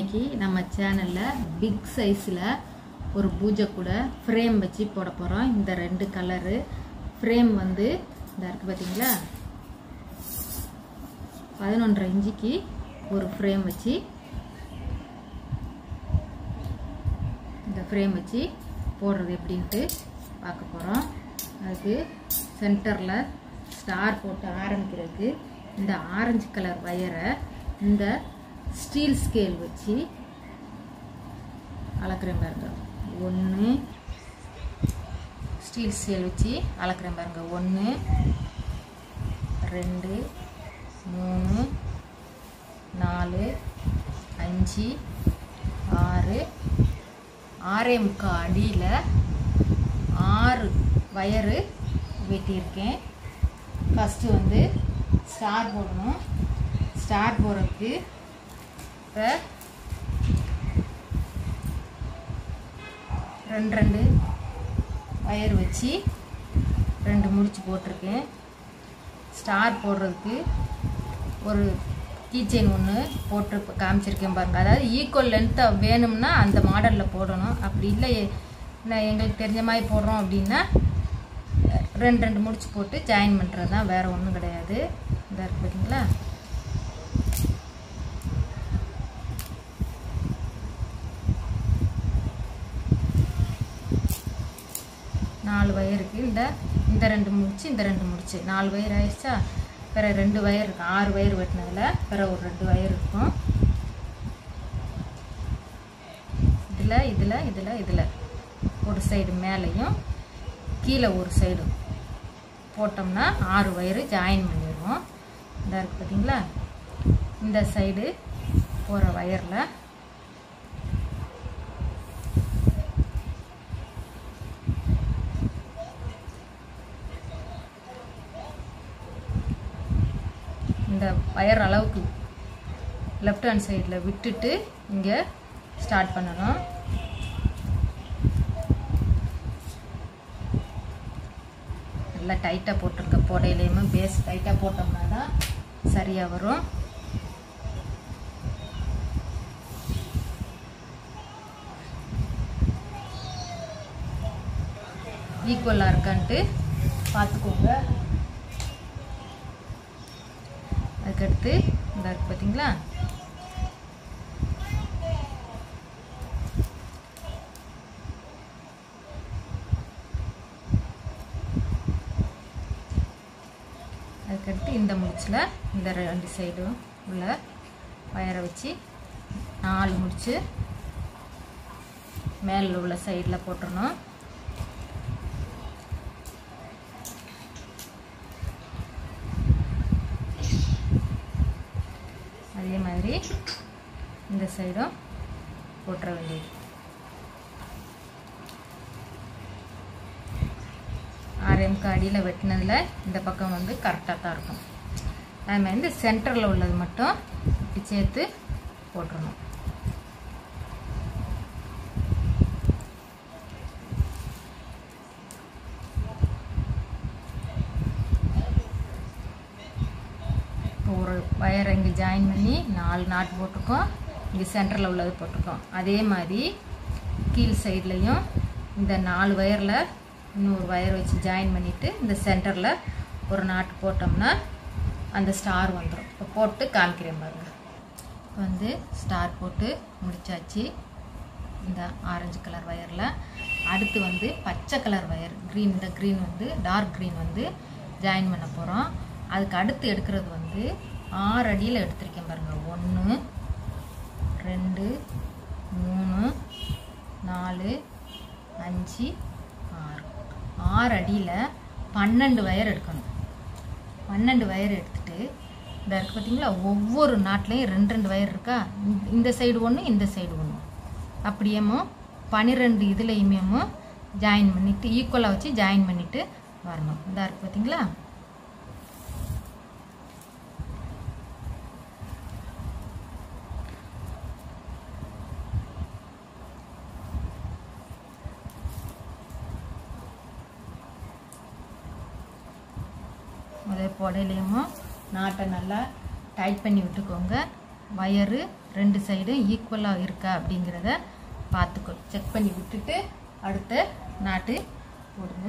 இன்னைக்கு நம்ம சேனலில் பிக் சைஸில் ஒரு பூஜை கூட ஃப்ரேம் வச்சு போட போகிறோம் இந்த ரெண்டு கலரு ஃப்ரேம் வந்து இந்த இருக்குது பார்த்தீங்களா பதினொன்றரை இன்ச்சுக்கு ஒரு ஃப்ரேம் வச்சு இந்த ஃப்ரேம் வச்சு போடுறது எப்படின்ட்டு பார்க்க போகிறோம் அதுக்கு சென்டரில் ஸ்டார் போட்டு ஆரம்பிக்கிறதுக்கு இந்த ஆரஞ்சு கலர் வயரை இந்த ஸ்டீல் ஸ்கேல் வச்சு அளக்குறேன் பாருங்க ஒன்று ஸ்டீல் ஸ்கேல் வச்சு அளக்குறேன் பாருங்க ஒன்று ரெண்டு மூணு நாலு அஞ்சு ஆறு ஆறே முக்கால் அடியில் ஆறு வயரு வெட்டியிருக்கேன் ஃபஸ்ட்டு வந்து ஸ்டார் போடணும் ஸ்டார் போடுறதுக்கு இப்போ ரெண்டு ரெண்டு வயர் வச்சு ரெண்டு முடிச்சு போட்டிருக்கேன் ஸ்டார் போடுறதுக்கு ஒரு கீச்செயின் ஒன்று போட்டு இப்ப காமிச்சிருக்கேன் பாருங்க அதாவது ஈக்குவல் லென்த்தாக வேணும்னா அந்த மாடலில் போடணும் அப்படி இல்லை நான் எங்களுக்கு தெரிஞ்ச மாதிரி போடுறோம் அப்படின்னா ரெண்டு ரெண்டு முடிச்சு போட்டு ஜாயின் பண்ணுறது தான் வேறு ஒன்றும் கிடையாது இந்த இருக்கு பார்த்தீங்களா நாலு வயருக்கு இந்த இந்த ரெண்டு முடிச்சு இந்த ரெண்டு முடிச்சு நாலு வயர் ஆயிடுச்சா பிற ரெண்டு வயர் இருக்கும் ஆறு வயர் வெட்டினதில் பிற ஒரு ரெண்டு வயர் இருக்கும் இதில் இதில் இதில் இதில் ஒரு சைடு மேலேயும் கீழே ஒரு சைடும் போட்டோம்னா ஆறு வயரு ஜாயின் பண்ணிடுவோம் இந்த இருக்குது பார்த்தீங்களா இந்த சைடு போகிற வயரில் இந்த வயர் அளவுக்கு லெஃப்ட் ஹேண்ட் சைடில் விட்டுட்டு இங்கே ஸ்டார்ட் பண்ணணும் நல்லா டைட்டாக போட்டிருக்க போடையிலையுமே பேஸ் டைட்டாக போட்டோம்னா தான் சரியாக வரும் ஈக்குவலாக இருக்கான்ட்டு பார்த்துக்கோங்க அதுக்கடுத்து இந்த இருக்கு பார்த்தீங்களா அதுக்கடுத்து இந்த முடிச்சில் இந்த ரெண்டு சைடும் உள்ள வயரை வச்சு நாலு முடிச்சு மேலே உள்ள சைடில் போட்டுடணும் அதே மாதிரி இந்த சைடும் போட்டுற வேண்டியது ஆர்எம்க்கு அடியில் வெட்டினதில் இந்த பக்கம் வந்து கரெக்டாக தான் இருக்கும் அது மாதிரி இந்த சென்டரில் உள்ளது மட்டும் இப்படி சேர்த்து போட்டுடணும் ஒரு வயரை இங்கே ஜாயின் பண்ணி நாலு நாட் போட்டிருக்கோம் இங்கே சென்டரில் உள்ளது போட்டிருக்கோம் அதே மாதிரி கீழ் சைட்லேயும் இந்த நாலு வயரில் இன்னொரு வயர் வச்சு ஜாயின் பண்ணிவிட்டு இந்த சென்டரில் ஒரு நாட்டு போட்டோம்னா அந்த ஸ்டார் வந்துடும் இப்போ போட்டு காமிக்கிறேன் பாருங்க இப்போ வந்து ஸ்டார் போட்டு முடிச்சாச்சு இந்த ஆரஞ்சு கலர் வயரில் அடுத்து வந்து பச்சை கலர் வயர் க்ரீன் இந்த க்ரீன் வந்து டார்க் க்ரீன் வந்து ஜாயின் பண்ண போகிறோம் அதுக்கு அடுத்து எடுக்கிறது வந்து ஆறு அடியில் எடுத்திருக்கேன் பாருங்கள் ஒன்று ரெண்டு மூணு நாலு அஞ்சு ஆறு ஆறு அடியில் பன்னெண்டு வயர் எடுக்கணும் பன்னெண்டு வயர் எடுத்துட்டு இந்த இருக்குது பார்த்தீங்களா ஒவ்வொரு நாட்டிலையும் ரெண்டு ரெண்டு வயர் இருக்கா இந்த சைடு ஒன்று இந்த சைடு ஒன்று அப்படியேமோ பன்னிரெண்டு இதுலேயுமே ஜாயின் பண்ணிவிட்டு ஈக்குவலாக வச்சு ஜாயின் பண்ணிவிட்டு வரணும் இந்த இருக்குது பார்த்தீங்களா முதல் புடையிலையும் நாட்டை நல்லா டைட் பண்ணி விட்டுக்கோங்க வயரு ரெண்டு சைடும் ஈக்குவலாக இருக்கா அப்படிங்கிறத பார்த்துக்கோ செக் பண்ணி விட்டுட்டு அடுத்த நாட்டு போடுங்க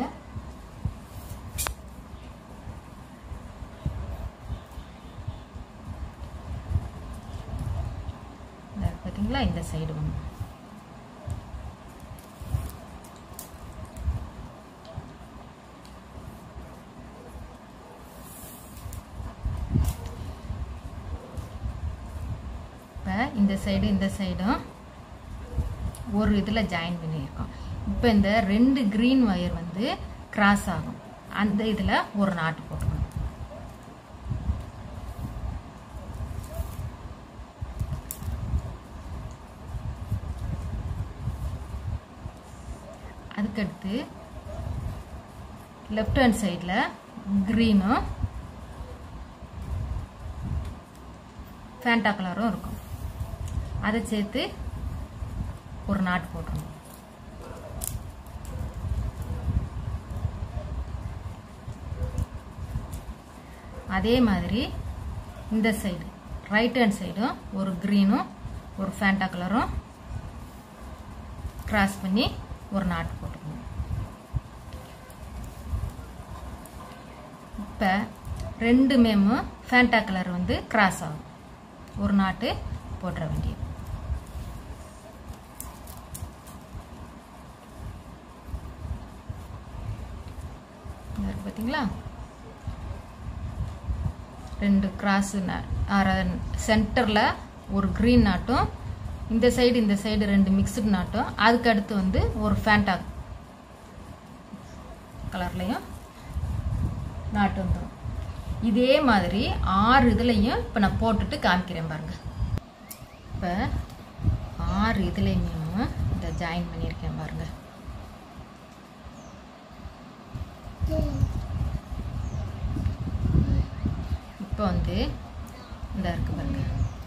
இந்த பார்த்தீங்களா இந்த சைடு ஒன்று இப்போ இந்த சைடு இந்த சைடும் ஒரு இதில் ஜாயின் பண்ணியிருக்கோம் இப்போ இந்த ரெண்டு க்ரீன் ஒயர் வந்து கிராஸ் ஆகும் அந்த இதில் ஒரு நாட்டு போட்டுக்கணும் அதுக்கடுத்து லெஃப்ட் ஹேண்ட் சைடில் க்ரீனும் ஃபேண்டா கலரும் இருக்கும் அதை சேர்த்து ஒரு நாட்டு போட்டுருணும் அதே மாதிரி இந்த சைடு ரைட் ஹேண்ட் சைடும் ஒரு க்ரீனும் ஒரு ஃபேண்டா கலரும் கிராஸ் பண்ணி ஒரு நாட்டு போட்டுக்கணும் இப்போ ரெண்டு மேமும் ஃபேண்டா கலர் வந்து கிராஸ் ஆகும் ஒரு நாட்டு போட்டுற வேண்டியது பார்த்தீங்களா ரெண்டு கிராஸ் சென்டரில் ஒரு க்ரீன் நாட்டும் இந்த சைடு இந்த சைடு ரெண்டு மிக்சடு நாட்டும் அதுக்கு அடுத்து வந்து ஒரு ஃபேண்டா கலர்லையும் நாட்டு வந்துடும் இதே மாதிரி ஆறு இதுலையும் இப்போ நான் போட்டுட்டு காமிக்கிறேன் பாருங்க இப்போ ஆறு இதுலையுமே இந்த ஜாயின் பண்ணியிருக்கேன் பாருங்க இப்போ வந்து இந்த இருக்கு பாருங்க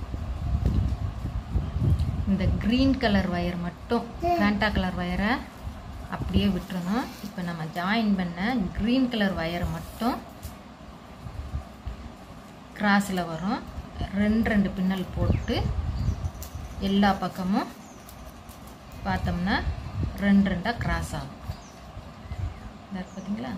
இந்த க்ரீன் கலர் ஒயர் மட்டும் ஃபேண்டா கலர் ஒயரை அப்படியே விட்டுறணும் இப்போ நம்ம ஜாயின் பண்ண க்ரீன் கலர் ஒயரை மட்டும் கிராஸில் வரும் ரெண்டு ரெண்டு பின்னல் போட்டு எல்லா பக்கமும் பார்த்தோம்னா ரெண்டு ரெண்டாக கிராஸ் ஆகும் இந்த இருக்கு பார்த்தீங்களா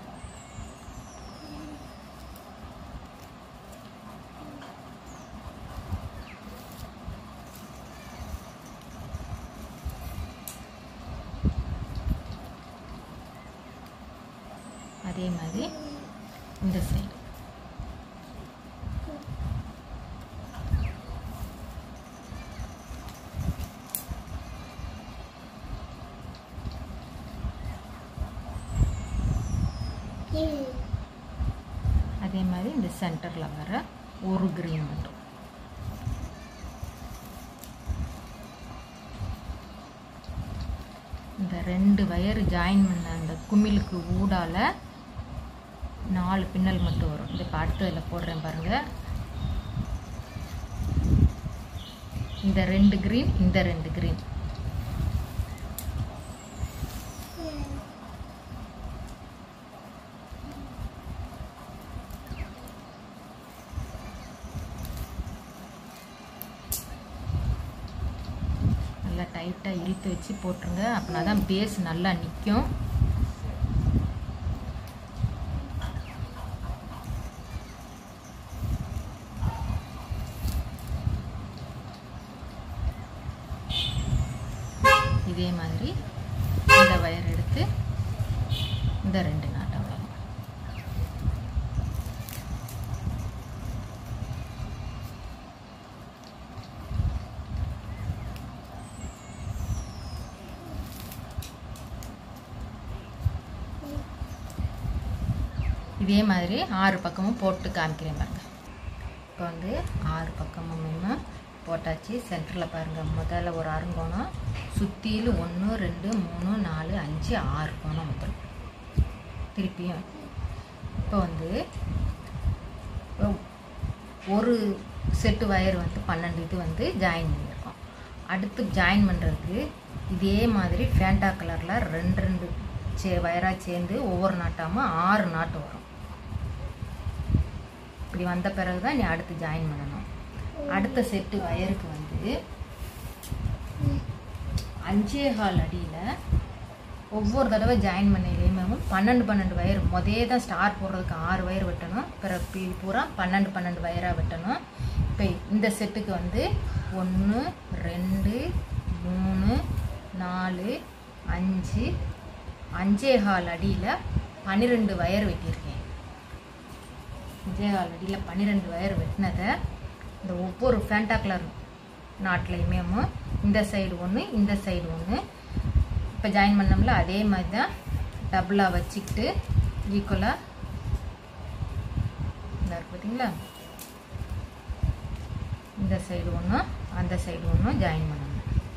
அதே மாதிரி இந்த சைடு அதே மாதிரி இந்த சென்டரில் வர ஒரு க்ரீன் மட்டும் இந்த ரெண்டு வயர் ஜாயின் பண்ண அந்த குமிழுக்கு ஊடால நாலு பின்னல் மட்டும் வரும் இந்த இப்போ அடுத்து இதில் போடுறேன் பாருங்கள் இந்த ரெண்டு க்ரீன் இந்த ரெண்டு க்ரீன் நல்லா டைட்டாக இழுத்து வச்சு போட்டுருங்க அப்படின்னா தான் பேஸ் நல்லா நிற்கும் இதே மாதிரி இந்த வயர் எடுத்து இந்த ரெண்டு நாட்டம் வரும் இதே மாதிரி ஆறு பக்கமும் போட்டு காமிக்கிறேன் பாருங்க இப்போ வந்து ஆறு பக்கமுமே போட்டாச்சு சென்டரில் பாருங்கள் முதல்ல ஒரு அருங்கோணம் சுற்றிலும் ஒன்று ரெண்டு மூணு நாலு அஞ்சு ஆறு கோணம் வந்துடும் திருப்பியும் இப்போ வந்து ஒரு செட்டு வயர் வந்து பன்னெண்டு இது வந்து ஜாயின் பண்ணியிருக்கோம் அடுத்து ஜாயின் பண்ணுறதுக்கு இதே மாதிரி ஃபேண்டா கலரில் ரெண்டு ரெண்டு சே வயராக சேர்ந்து ஒவ்வொரு நாட்டாமல் ஆறு நாட்டு வரும் இப்படி வந்த பிறகு தான் நீ அடுத்து ஜாயின் பண்ணணும் அடுத்த செட்டு வயருக்கு வந்து அஞ்சே கால் அடியில் ஒவ்வொரு தடவை ஜாயின் பண்ணையிலையுமே பன்னெண்டு பன்னெண்டு வயர் முதே தான் ஸ்டார் போடுறதுக்கு ஆறு வயர் வெட்டணும் பிறகு பூரா பன்னெண்டு பன்னெண்டு வயராக வெட்டணும் இப்போ இந்த செட்டுக்கு வந்து ஒன்று ரெண்டு மூணு நாலு அஞ்சு அஞ்சே கால் அடியில் பன்னிரெண்டு வயர் வெட்டியிருக்கேன் அஞ்சே கால் அடியில் பன்னிரெண்டு வயர் வெட்டினதை இந்த ஒவ்வொரு ஃபேண்டா கலர் நாட்லையுமே இந்த சைடு ஒன்று இந்த சைடு ஒன்று இப்போ ஜாயின் பண்ணோம்ல அதே மாதிரி தான் டபுளாக வச்சுக்கிட்டு ஈக்குவலாக இந்த இருக்கு பார்த்தீங்களா இந்த சைடு ஒன்று அந்த சைடு ஒன்று ஜாயின் பண்ணணும்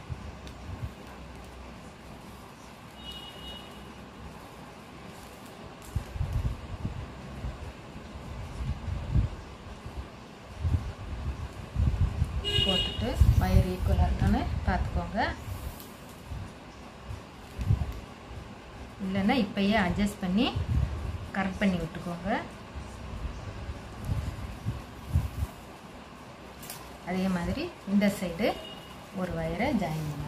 போட்டுட்டு வயர் ஈக்குவலாக இருக்கான்னு பார்த்துக்கோங்க இல்லைன்னா இப்போயே அட்ஜஸ்ட் பண்ணி கரெக்ட் பண்ணி விட்டுக்கோங்க அதே மாதிரி இந்த சைடு ஒரு வயரை ஜாயின் பண்ணணும்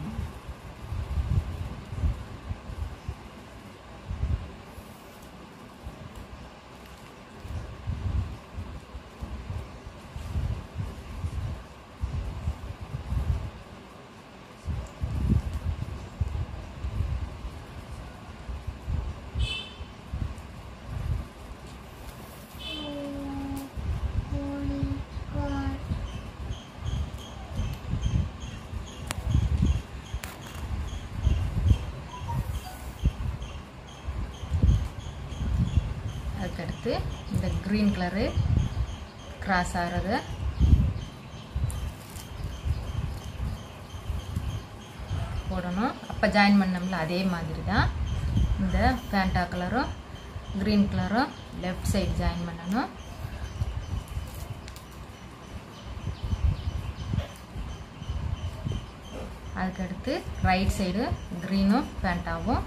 அதுக்கடுத்து இந்த க்ரீன் கலரு கிராஸ் ஆகிறது போடணும் அப்போ ஜாயின் பண்ணோம்ல அதே மாதிரி தான் இந்த ஃபேண்டா கலரும் க்ரீன் கலரும் லெஃப்ட் சைடு ஜாயின் பண்ணணும் அதுக்கடுத்து ரைட் சைடு க்ரீனும் ஃபேண்டாவும்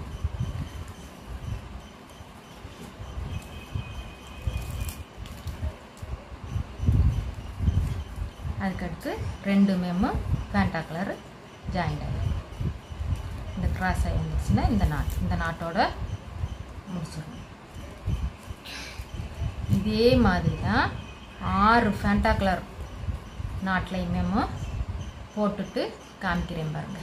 அதுக்கடுத்து ரெண்டுமே ஃபேண்டா கலர் ஜாயின் ஆகிடும் இந்த கிராஸ் ஆகி வந்துச்சுன்னா இந்த நாட் இந்த நாட்டோட முடிச்சிடணும் இதே மாதிரி தான் ஆறு ஃபேண்டா கலர் நாட்லையுமே போட்டுட்டு காமிக்கிறேன் பாருங்க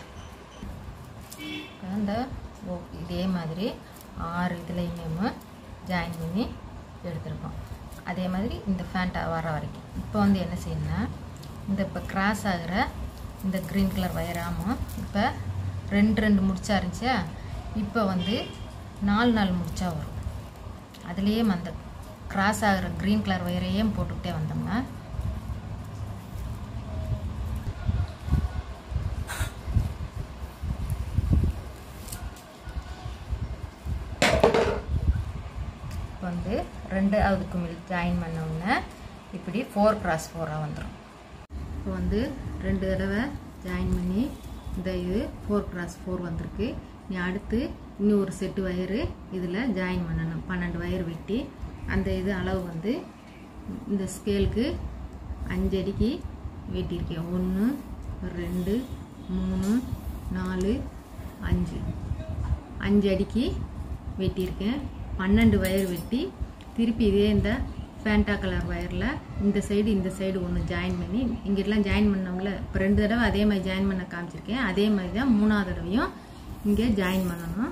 இந்த ஓ இதே மாதிரி ஆறு இதுலேயுமே ஜாயின் பண்ணி எடுத்திருக்கோம் அதே மாதிரி இந்த ஃபேண்டா வர வரைக்கும் இப்போ வந்து என்ன செய்யணும்னா இந்த இப்போ கிராஸ் ஆகிற இந்த க்ரீன் கலர் வயராமல் இப்போ ரெண்டு ரெண்டு முடிச்சா இருந்துச்சா இப்போ வந்து நாலு நாலு முடிச்சா வரும் அதுலேயே அந்த கிராஸ் ஆகிற க்ரீன் கலர் வயரையே போட்டுக்கிட்டே வந்தோம்னா இப்போ வந்து ரெண்டாவது குமிழ் ஜாயின் பண்ணோம்னா இப்படி ஃபோர் கிராஸ் ஃபோராக வந்துடும் இப்போ வந்து ரெண்டு தடவை ஜாயின் பண்ணி இந்த இது ஃபோர் கிராஸ் ஃபோர் வந்திருக்கு நீ அடுத்து இன்னும் ஒரு செட்டு வயரு இதில் ஜாயின் பண்ணணும் பன்னெண்டு வயர் வெட்டி அந்த இது அளவு வந்து இந்த ஸ்கேலுக்கு அஞ்சு அடிக்கு வெட்டியிருக்கேன் ஒன்று ரெண்டு மூணு நாலு அஞ்சு அஞ்சு அடிக்கு வெட்டியிருக்கேன் பன்னெண்டு வயர் வெட்டி திருப்பி இதே இந்த ஃபேண்டா கலர் வயரில் இந்த சைடு இந்த சைடு ஒன்று ஜாயின் பண்ணி இங்கெல்லாம் ஜாயின் பண்ணோம்ல இப்போ ரெண்டு தடவை அதே மாதிரி ஜாயின் பண்ண காமிச்சிருக்கேன் அதே மாதிரி தான் மூணாவது தடவையும் இங்கே ஜாயின் பண்ணணும்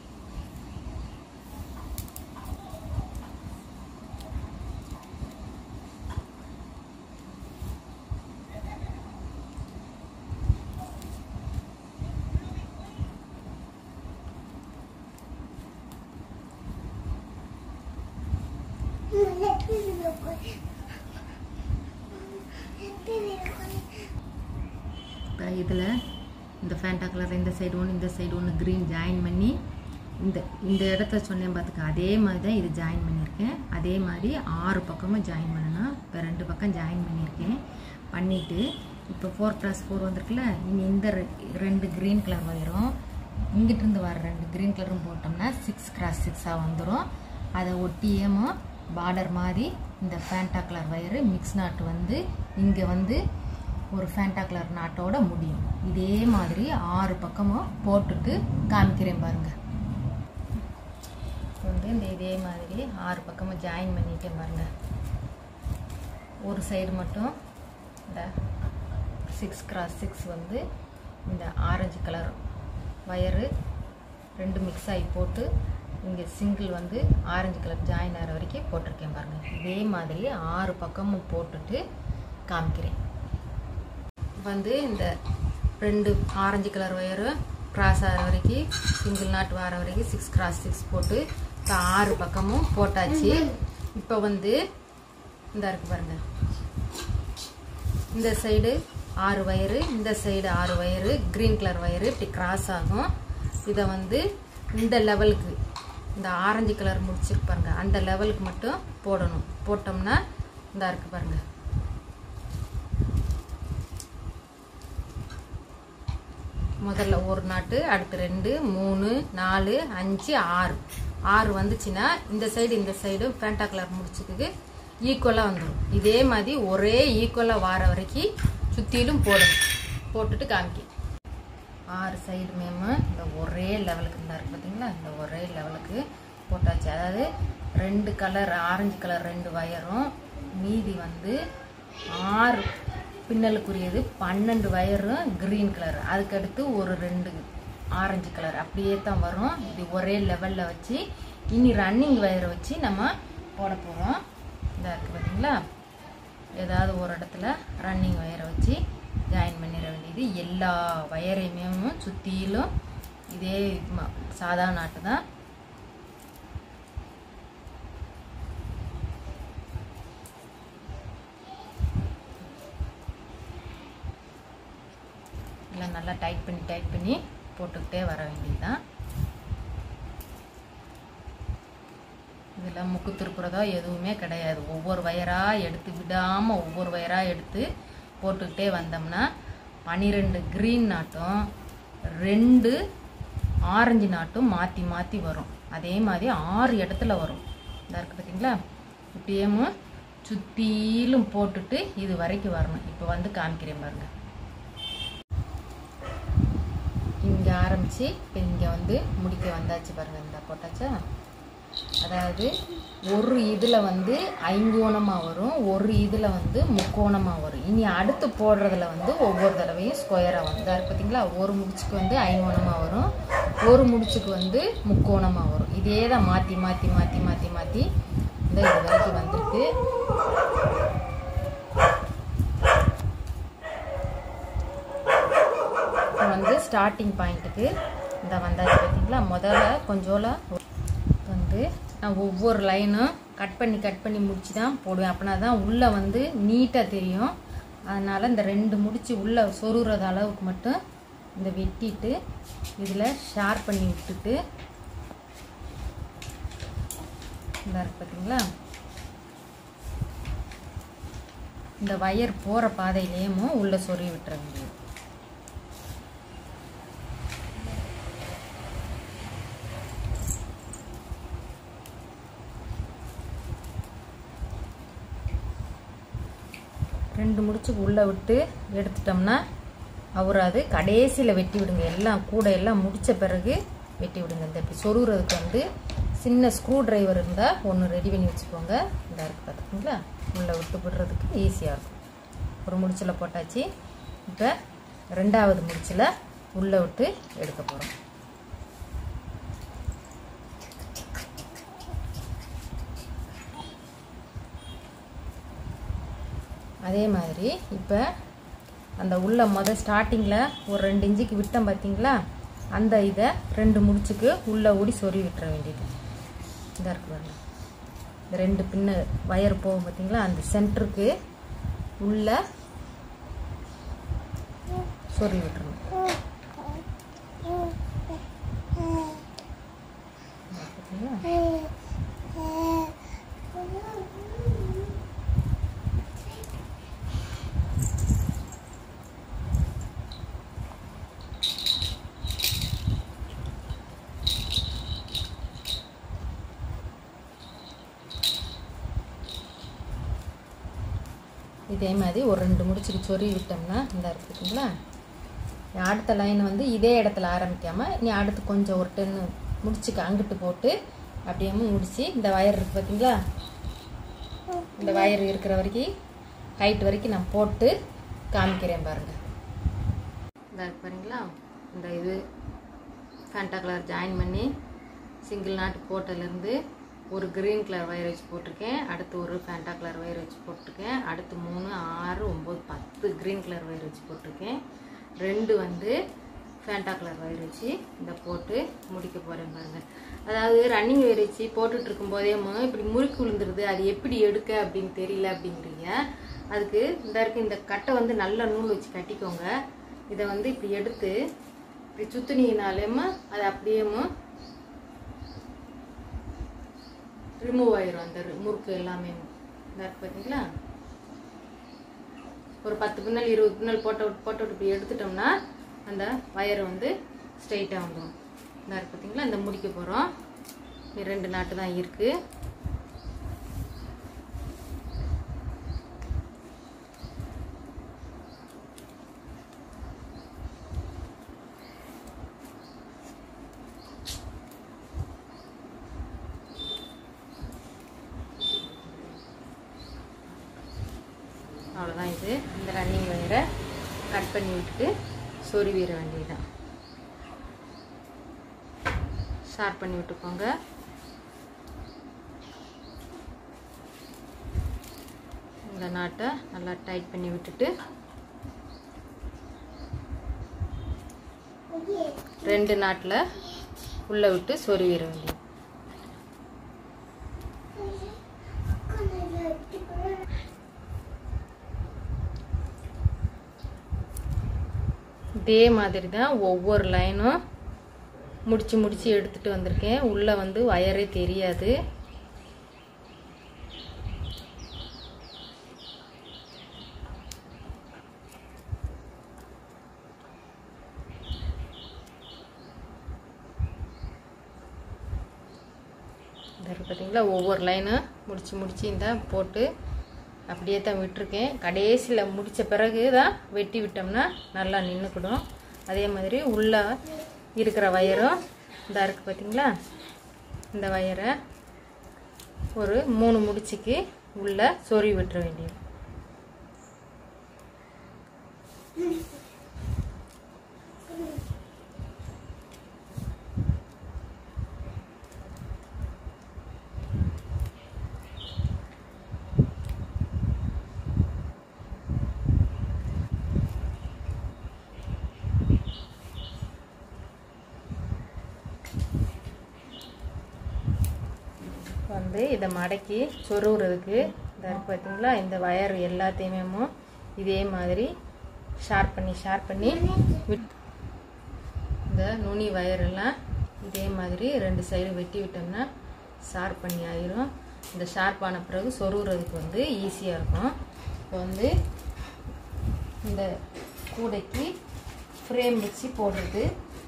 இப்போ இதில் இந்த ஃபேண்டா கலர் இந்த சைடு ஒன்று இந்த சைடு ஒன்று க்ரீன் ஜாயின் பண்ணி இந்த இந்த இடத்த சொன்னேன் பார்த்துக்க அதே மாதிரி தான் இது ஜாயின் பண்ணியிருக்கேன் அதே மாதிரி ஆறு பக்கமும் ஜாயின் பண்ணணும் இப்போ ரெண்டு பக்கம் ஜாயின் பண்ணியிருக்கேன் பண்ணிவிட்டு இப்போ ஃபோர் ப்ளஸ் ஃபோர் வந்திருக்குல்ல இனி இந்த ரெ- ரெண்டு க்ரீன் கலர் வயிறும் இங்கிட்டிருந்து வர ரெண்டு க்ரீன் கலரும் போட்டோம்னா சிக்ஸ் கிராஸ் சிக்ஸாக வந்துடும் அதை ஒட்டியமும் பார்டர் மாதிரி இந்த Fanta colour wire mix knot வந்து இங்கே வந்து ஒரு ஃபேண்டா கலர் நாட்டோட முடியும் இதே மாதிரி ஆறு பக்கமும் போட்டுட்டு காமிக்கிறேன் பாருங்க வந்து இந்த இதே மாதிரி ஆறு பக்கமும் ஜாயின் பண்ணிட்டேன் பாருங்க ஒரு சைடு மட்டும் இந்த சிக்ஸ் கிராஸ் சிக்ஸ் வந்து இந்த ஆரஞ்சு கலர் வயரு ரெண்டு மிக்ஸ் ஆகி போட்டு இங்கே சிங்கிள் வந்து ஆரஞ்சு கலர் ஜாயின் ஆகிற வரைக்கும் போட்டிருக்கேன் பாருங்கள் இதே மாதிரி ஆறு பக்கமும் போட்டுட்டு காமிக்கிறேன் வந்து இந்த ரெண்டு ஆரஞ்சு கலர் ஒயரு கிராஸ் ஆகிற வரைக்கும் சிங்கிள் நாட் வர வரைக்கும் சிக்ஸ் கிராஸ் சிக்ஸ் போட்டு இப்போ ஆறு பக்கமும் போட்டாச்சு இப்போ வந்து இந்த இருக்கு பாருங்க இந்த சைடு ஆறு வயரு இந்த சைடு ஆறு வயரு க்ரீன் கலர் வயரு இப்படி கிராஸ் ஆகும் இதை வந்து இந்த லெவலுக்கு இந்த ஆரஞ்சு கலர் முடிச்சிருக்கு பாருங்க அந்த லெவலுக்கு மட்டும் போடணும் போட்டோம்னா இந்த இருக்கு பாருங்க முதல்ல ஒரு நாட்டு அடுத்து ரெண்டு மூணு நாலு அஞ்சு ஆறு ஆறு வந்துச்சுன்னா இந்த சைடு இந்த சைடு ஃபேண்டா கலர் முடிச்சதுக்கு ஈக்குவலாக வந்துடும் இதே மாதிரி ஒரே ஈக்குவலாக வார வரைக்கும் சுற்றிலும் போடணும் போட்டுட்டு காமிக்க ஆறு சைடு மேமு இந்த ஒரே லெவலுக்கு இருந்தா இருக்கு பார்த்தீங்களா இந்த ஒரே லெவலுக்கு போட்டாச்சு அதாவது ரெண்டு கலர் ஆரஞ்சு கலர் ரெண்டு வயரும் மீதி வந்து ஆறு பின்னலுக்குரியது பன்னெண்டு வயரும் க்ரீன் கலர் அதுக்கடுத்து ஒரு ரெண்டு ஆரஞ்சு கலர் அப்படியே தான் வரும் இது ஒரே லெவலில் வச்சு இனி ரன்னிங் வயரை வச்சு நம்ம போட போகிறோம் இந்த இருக்குது பார்த்தீங்களா ஏதாவது ஒரு இடத்துல ரன்னிங் வயரை வச்சு ஜாயின் பண்ணிட வேண்டியது எல்லா வயரையுமே சுற்றிலும் இதே ம- சாதா நாட்டு தான் இல்லை நல்லா டைட் பண்ணி டைட் பண்ணி போட்டுக்கிட்டே வர வேண்டியதுதான் இதில் முக்கு திருப்புறதோ எதுவுமே கிடையாது ஒவ்வொரு வயராக எடுத்து விடாமல் ஒவ்வொரு வயராக எடுத்து போட்டுக்கிட்டே வந்தோம்னா பன்னிரெண்டு க்ரீன் நாட்டும் ரெண்டு ஆரஞ்சு நாட்டும் மாற்றி மாற்றி வரும் அதே மாதிரி ஆறு இடத்துல வரும் இந்த இருக்கு பார்த்தீங்களா இப்படியேமு சுற்றிலும் போட்டுட்டு இது வரைக்கும் வரணும் இப்போ வந்து காமிக்கிறேன் பாருங்க இங்கே ஆரம்பித்து இப்போ இங்கே வந்து முடிக்க வந்தாச்சு பாருங்க இந்த போட்டாச்சா அதாவது ஒரு இதில் வந்து ஐங்கோணமாக வரும் ஒரு இதில் வந்து முக்கோணமாக வரும் இனி அடுத்து போடுறதுல வந்து ஒவ்வொரு தடவையும் ஸ்கொயராக வரும் இதா இருக்கு பார்த்தீங்களா ஒரு முடிச்சுக்கு வந்து ஐங்கோணமாக வரும் ஒரு முடிச்சுக்கு வந்து முக்கோணமாக வரும் இதே தான் மாற்றி மாற்றி மாற்றி மாற்றி மாற்றி இந்த இது வரைக்கும் வந்திருக்கு இப்போ வந்து ஸ்டார்டிங் பாயிண்ட்டுக்கு இந்த வந்தாச்சு பார்த்தீங்களா முதல்ல கொஞ்சோல வந்து நான் ஒவ்வொரு லைனும் கட் பண்ணி கட் பண்ணி முடிச்சு தான் போடுவேன் அப்படின்னா தான் உள்ளே வந்து நீட்டாக தெரியும் அதனால் இந்த ரெண்டு முடிச்சு உள்ளே சொருகிறது அளவுக்கு மட்டும் இந்த வெட்டிட்டு இதில் ஷார்ப் பண்ணி விட்டுட்டு இந்த இருக்கு பார்த்தீங்களா இந்த வயர் போகிற பாதையிலேயும் உள்ளே சொருவி விட்டுற வேண்டியது ரெண்டு முடிச்சுக்கு உள்ளே விட்டு எடுத்துட்டோம்னா அவராது கடைசியில் வெட்டி விடுங்க எல்லாம் கூட எல்லாம் முடித்த பிறகு வெட்டி விடுங்க இந்த இப்படி சொருகிறதுக்கு வந்து சின்ன ஸ்க்ரூ டிரைவர் இருந்தால் ஒன்று ரெடி பண்ணி வச்சுக்கோங்க இந்த இருக்கு பார்த்துக்கிங்களா உள்ளே விட்டு விடுறதுக்கு ஈஸியாக இருக்கும் ஒரு முடிச்சில் போட்டாச்சு இப்போ ரெண்டாவது முடிச்சில் உள்ளே விட்டு எடுக்க போகிறோம் அதே மாதிரி இப்போ அந்த உள்ள முத ஸ்டார்டிங்கில் ஒரு ரெண்டு இன்ச்சுக்கு விட்டோம் பார்த்தீங்களா அந்த இதை ரெண்டு முடிச்சுக்கு உள்ளே ஓடி சொருவி விட்டுற வேண்டியது இந்த இருக்கு பாருங்க இந்த ரெண்டு பின்ன வயர் போகும் பார்த்தீங்களா அந்த சென்டருக்கு உள்ள சொருவி விட்டுறணும் பார்த்தீங்களா இதே மாதிரி ஒரு ரெண்டு முடிச்சுக்கு சொருவி விட்டோம்னா இந்த இருக்குதுங்களா அடுத்த லைன் வந்து இதே இடத்துல ஆரம்பிக்காமல் நீ அடுத்து கொஞ்சம் ஒரு டென்னு முடிச்சுக்கு அங்கிட்டு போட்டு அப்படியே முடிச்சு இந்த வயர் இருக்கு பார்த்தீங்களா இந்த வயர் இருக்கிற வரைக்கும் ஹைட் வரைக்கும் நான் போட்டு காமிக்கிறேன் பாருங்கள் இந்த இருக்கு பாருங்களா இந்த இது ஃபேண்டா கலர் ஜாயின் பண்ணி சிங்கிள் நாட்டு போட்டதுலேருந்து ஒரு க்ரீன் கலர் வயர் வச்சு போட்டிருக்கேன் அடுத்து ஒரு ஃபேண்டா கலர் வயர் வச்சு போட்டிருக்கேன் அடுத்து மூணு ஆறு ஒம்பது பத்து க்ரீன் கலர் வயர் வச்சு போட்டிருக்கேன் ரெண்டு வந்து ஃபேண்டா கலர் வயர் வச்சு இந்த போட்டு முடிக்க போகிறேன் பாருங்கள் அதாவது ரன்னிங் வயர் வச்சு போட்டுட்டு இருக்கும்போதே மு- இப்படி முறுக்கு விழுந்துருது அது எப்படி எடுக்க அப்படின்னு தெரியல அப்படிங்கிறீங்க அதுக்கு இந்த இருக்கு இந்த கட்டை வந்து நல்ல நூல் வச்சு கட்டிக்கோங்க இதை வந்து இப்படி எடுத்து இப்படி சுத்துனீங்கனாலேயும் அது அப்படியேமு ரிமூவ் ஆயிரும் அந்த ரி- முறுக்கு எல்லாமே இந்த இருக்கு பார்த்தீங்களா ஒரு பத்து பின்னல் இருபது பின்னல் போட்ட விட்டு போட்ட விட்டு இப்படி எடுத்துட்டோம்னா அந்த வயர் வந்து ஸ்ட்ரைட்டாக வந்துடும் இந்த இருக்கு பார்த்தீங்களா இந்த முடிக்க போகிறோம் ரெண்டு நாட்டு தான் இருக்குது அவ்வளோதான் இது இந்த ரன்னிங் வயரை கட் பண்ணி விட்டுட்டு சொருவிட வேண்டியதுதான் ஷார்ப் பண்ணி விட்டுக்கோங்க இந்த நாட்டை நல்லா டைட் பண்ணி விட்டுட்டு ரெண்டு நாட்டில் உள்ளே விட்டு சொருவிட வேண்டியது இதே மாதிரி தான் ஒவ்வொரு லைனும் முடிச்சு முடிச்சு எடுத்துட்டு வந்திருக்கேன் உள்ளே வந்து வயரே தெரியாது இந்த இருக்கு பார்த்தீங்களா ஒவ்வொரு லைனும் முடிச்சு முடிச்சு இந்த போட்டு அப்படியே தான் விட்டுருக்கேன் கடைசியில் முடித்த பிறகு தான் வெட்டி விட்டோம்னா நல்லா நின்றுக்கிடும் அதே மாதிரி உள்ளே இருக்கிற வயரும் இந்த இருக்குது பார்த்தீங்களா இந்த வயரை ஒரு மூணு முடிச்சுக்கு உள்ளே சொருவி விட்டுற வேண்டியது வந்து இதை மடக்கி சொருகிறதுக்கு இந்த இருக்கு பார்த்தீங்களா இந்த வயர் எல்லாத்தையுமே இதே மாதிரி ஷார்ப் பண்ணி ஷார்ப் பண்ணி விட் இந்த நுனி வயரெல்லாம் இதே மாதிரி ரெண்டு சைடு வெட்டி விட்டோம்னா ஷார்ப் பண்ணி ஆயிரும் இந்த ஷார்ப் ஆன பிறகு சொருகிறதுக்கு வந்து ஈஸியாக இருக்கும் இப்போ வந்து இந்த கூடைக்கு ஃப்ரேம் வச்சு போடுறது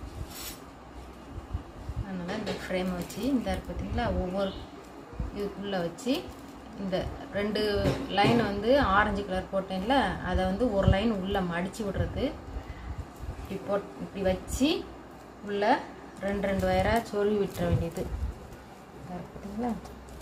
அதனால் இந்த ஃப்ரேமை வச்சு இந்த இருக்கு பார்த்தீங்களா ஒவ்வொரு இதுக்குள்ளே வச்சு இந்த ரெண்டு லைன் வந்து ஆரஞ்சு கலர் போட்டேன்ல அதை வந்து ஒரு லைன் உள்ளே மடித்து விடுறது இப்படி போட் இப்படி வச்சு உள்ளே ரெண்டு ரெண்டு வயராக சொருவி விட்டுற வேண்டியது இதா இருக்கு பார்த்தீங்களா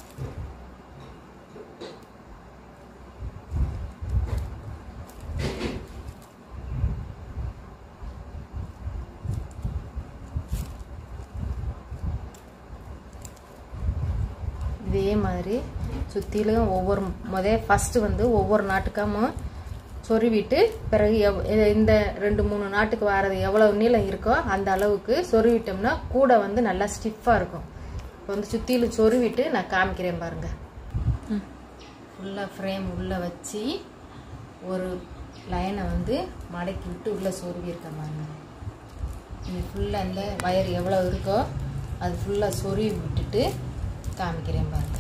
இதே மாதிரி சுற்றிலும் ஒவ்வொரு முத ஃபஸ்ட்டு வந்து ஒவ்வொரு நாட்டுக்காமும் சொருவிட்டு பிறகு எவ் இ- இந்த ரெண்டு மூணு நாட்டுக்கு வர்றது எவ்வளவு நீளம் இருக்கோ அந்த அளவுக்கு சொருவிட்டோம்னா கூட வந்து நல்லா ஸ்டிஃபாக இருக்கும் இப்போ வந்து சுற்றிலும் சொருவிட்டு நான் காமிக்கிறேன் பாருங்க ஃபுல்லாக ஃப்ரேம் உள்ளே வச்சு ஒரு லைனை வந்து மடக்கி விட்டு உள்ளே சொருவியிருக்கேன் பாருங்க இது ஃபுல்லாக இந்த வயர் எவ்வளோ இருக்கோ அது ஃபுல்லாக சொருவி விட்டுட்டு காமிக்கிறேன் பாருங்க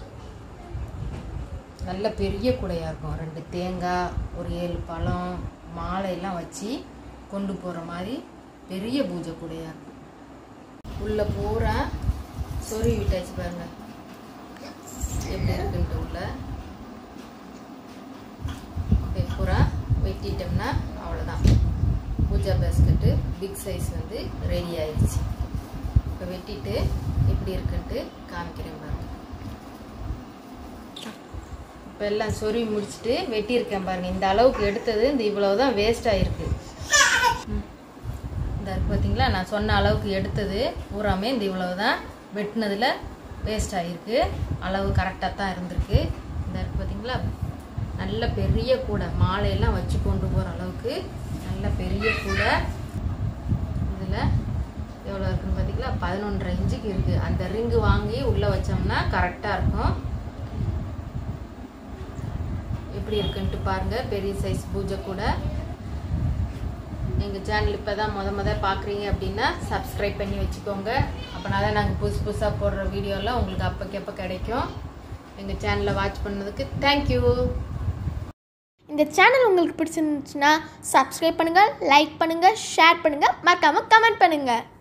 நல்ல பெரிய கூடையாக இருக்கும் ரெண்டு தேங்காய் ஒரு ஏழு பழம் மாலையெல்லாம் வச்சு கொண்டு போகிற மாதிரி பெரிய பூஜை கூடையாக இருக்கும் உள்ள பூரா சொருவி விட்டாச்சு பாருங்க எப்படி இருக்குன்ட்டு உள்ள வெட்டிட்டோம்னா அவ்வளோதான் பூஜா பேஸ்கெட்டு பிக் சைஸ் வந்து ரெடி ஆயிடுச்சு இப்போ வெட்டிட்டு எப்படி இருக்குன்ட்டு காமிக்கிறேன் பாருங்க இப்போ எல்லாம் சொருவி முடிச்சுட்டு வெட்டியிருக்கேன் பாருங்க இந்த அளவுக்கு எடுத்தது இந்த இவ்வளவு தான் வேஸ்ட் ஆயிருக்கு இந்த இருக்கு பார்த்தீங்களா நான் சொன்ன அளவுக்கு எடுத்தது பூராமே இந்த இவ்வளவு தான் வெட்டினதில் வேஸ்ட் ஆகிருக்கு அளவு கரெக்டாக தான் இருந்திருக்கு இந்த இருக்கு பார்த்தீங்களா நல்ல பெரிய கூடை மாலையெல்லாம் வச்சு கொண்டு போகிற அளவுக்கு நல்ல பெரிய கூடை இதில் எவ்வளோ இருக்குன்னு பார்த்தீங்களா பதினொன்றரை இன்ச்சுக்கு இருக்குது அந்த ரிங்கு வாங்கி உள்ளே வச்சோம்னா கரெக்டாக இருக்கும் எப்படி இருக்குன்ட்டு பாருங்கள் பெரிய சைஸ் பூஜை கூட எங்கள் சேனல் இப்போ தான் முத முத பார்க்குறீங்க அப்படின்னா சப்ஸ்கிரைப் பண்ணி வச்சுக்கோங்க அப்போனா தான் நாங்கள் புதுசு புதுசாக போடுற வீடியோலாம் உங்களுக்கு அப்போக்கப்போ கிடைக்கும் எங்கள் சேனலை வாட்ச் பண்ணதுக்கு தேங்க்யூ இந்த சேனல் உங்களுக்கு பிடிச்சிருந்துச்சுன்னா சப்ஸ்கிரைப் பண்ணுங்கள் லைக் பண்ணுங்கள் ஷேர் பண்ணுங்கள் மறக்காமல் கமெண்ட் பண்ணுங்கள்